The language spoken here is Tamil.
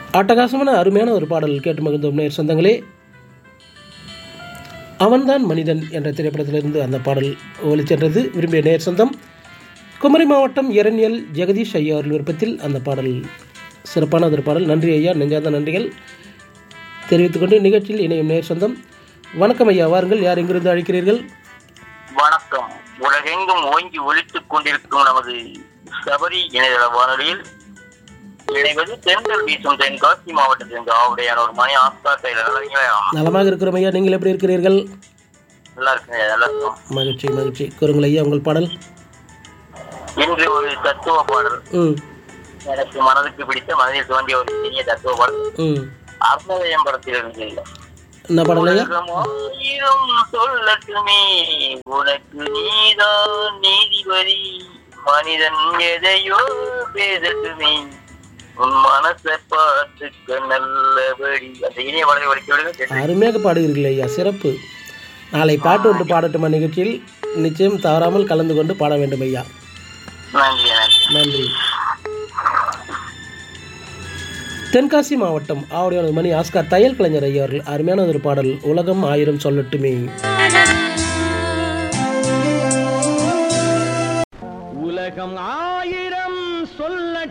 அட்டகாசமான அருமையான ஒரு பாடல் கேட்டு மகிழ்ந்தோம் நேர் சொந்தங்களே அவன்தான் மனிதன் என்ற திரைப்படத்திலிருந்து அந்த பாடல் ஒலிச்சென்றது விரும்பிய நேர் சொந்தம் குமரி மாவட்டம் இரணியல் ஜெகதீஷ் ஐயா அவர்கள் விருப்பத்தில் அந்த பாடல் சிறப்பான ஒரு பாடல் நன்றி ஐயா நெஞ்சார்ந்த நன்றிகள் தெரிவித்துக்கொண்டு நிகழ்ச்சியில் இணையும் நேர் சொந்தம் வணக்கம் ஐயா வாருங்கள் யார் எங்கிருந்து அழைக்கிறீர்கள் வணக்கம் உலகெங்கும் ஓங்கி ஒலித்துக் கொண்டிருக்கும் நமது சபரி இணையதள வானொலியில் இணைவது தென்றல் வீசும் தென்காசி மாவட்டத்திலிருந்து ஆவுடையான ஒரு மணி ஆஸ்தா கையில் நல்லா இருக்கீங்களா? நலமாக இருக்கிறோம் ஐயா நீங்கள் எப்படி இருக்கிறீர்கள் நல்லா இருக்குங்க நல்லா இருக்கும் மகிழ்ச்சி மகிழ்ச்சி கூறுங்கள் ஐயா உங்கள் பாடல் இன்று ஒரு தத்துவ பாடல் ம் எனக்கு மனதுக்கு பிடித்த மனதில் தோன்றிய ஒரு சிறிய தத்துவ பாடல் ம் அர்ணதயம் படத்திலிருந்து என்ன பாடல் ஐயா உலகம் ஆயிரம் சொல்லட்டுமே உனக்கு நீதான் நீதிபதி மனிதன் எதையோ பேசட்டுமே உன் மனசை பார்த்துக்க நல்லபடி அந்த இனிய பாடலை ஒழிக்க விடுங்க அருமையாக பாடுகிறீர்கள் ஐயா சிறப்பு நாளை பாட்டு ஒன்று பாடட்டுமா நிகழ்ச்சியில் நிச்சயம் தவறாமல் கலந்து கொண்டு பாட வேண்டும் ஐயா நன்றி நன்றி நன்றி தென்காசி மாவட்டம் ஆவடியான மணி ஆஸ்கார் தையல் கலைஞர் ஐயா அவர்கள் அருமையான ஒரு பாடல் உலகம் ஆயிரம் சொல்லட்டுமே உலகம் ஆயிரம் சொல்ல